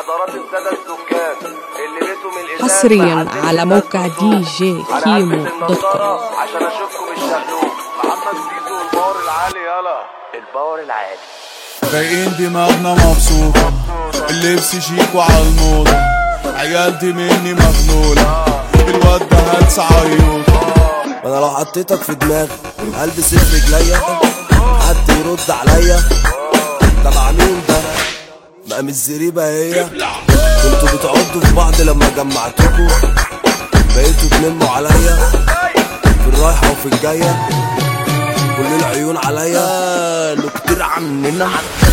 حضرات السادة السكان اللي بيتهم الإزاز حصرياً ما يعديش على الناس موقع سكان. دي جي أنا كيمو هلبس دوت كوم. النضارة عشان أشوفكم الشقلوب محمد زيزو الباور العالي يلا الباور العالي رايقين دماغنا مبسوطة اللبس شيك وعلى الموضة عيال دي مني مغلولة الواد ده هلس عيوطة انا لو حطيتك في دماغي هلبس في رجليا حد يرد عليا تبع مين ده بقى مش زريبة هي كنتوا بتعضوا في بعض لما جمعتكوا بقيتوا تنموا عليا في الرايحة وفي الجاية كل العيون عليا قالوا كتير عننا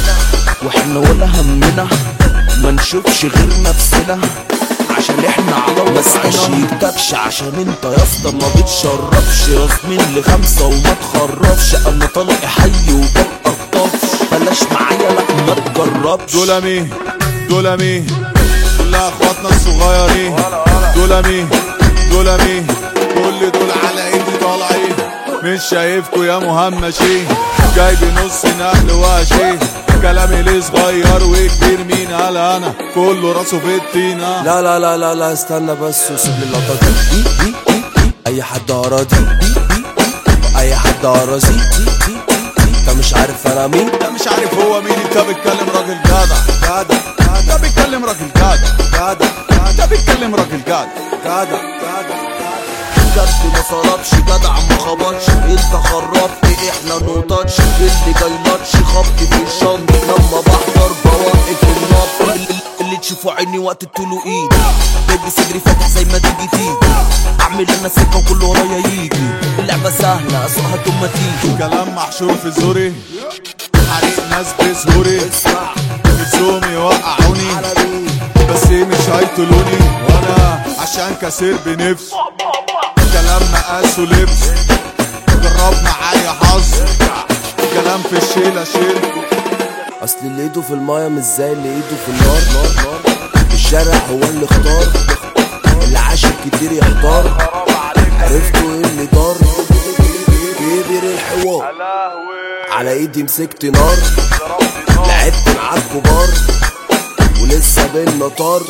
واحنا ولا همنا ما نشوفش غير نفسنا عشان احنا على بس وسعنا عشيتكش عشان انت يا اسطى ما بتشربش ياسمين لخمسة وما تخرفش انا طلق حي وبلقطفش بلاش معايا لا ما تجربش دول مين دول مين كلها اخواتنا الصغيرين دول مين دول مين كل دول على ايدي طالعين مش شايفكوا يا مهمشين جايب نص نقل واشين كلامي ليه صغير وكبير مين قال انا كله راسه في الطينه لا لا لا لا لا استنى بس وسيب لي اللقطة دي دي دي دي دي اي حد ورا دي دي دي دي اي حد ورا زي دي دي دي دي انت مش عارف انا مين انت مش عارف هو مين انت بتكلم راجل جدع جدع انت بتكلم راجل جدع جدع انت بتكلم راجل جدع جدع جدع بجد ما صرفش جدع ما خبطش انت خربت احنا نوتاتش اللي جاي ماتش خبط في الشنط لما بحضر بوقف النط اللي, اللي تشوفوا عيني وقت الطول ايدي بيبي صدري فاتح زي ما تيجي تيجي اعمل انا سكه وكل ورايا يجي اللعبه سهله اسوقها طول ما تيجي كلام محشور في زوري حريق ناس بسهوري اسمع نفسهم يوقعوني على مين بس مش هيطلوني وانا عشان كثير بنفس كلام مقاس ولبس جرب معايا حظ كلام في الشيلة شيل اصل اللي ايده في المايه مش زي اللي ايده في النار نار نار الشارع هو اللي اختار اللي عاشر كتير يحتار خراب عليك عرفتوا ايه اللي دار كبر الحوار لهوي على ايدي مسكت نار ضربت نار لعبت مع الكبار ولسه بينا طار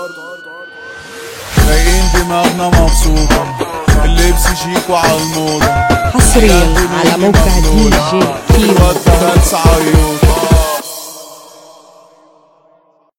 رايقين دماغنا مبسوطة اللبس شيك وعلى الموضة حصرياً على موقع دي جي كيمو الواد ده هلس عيوطة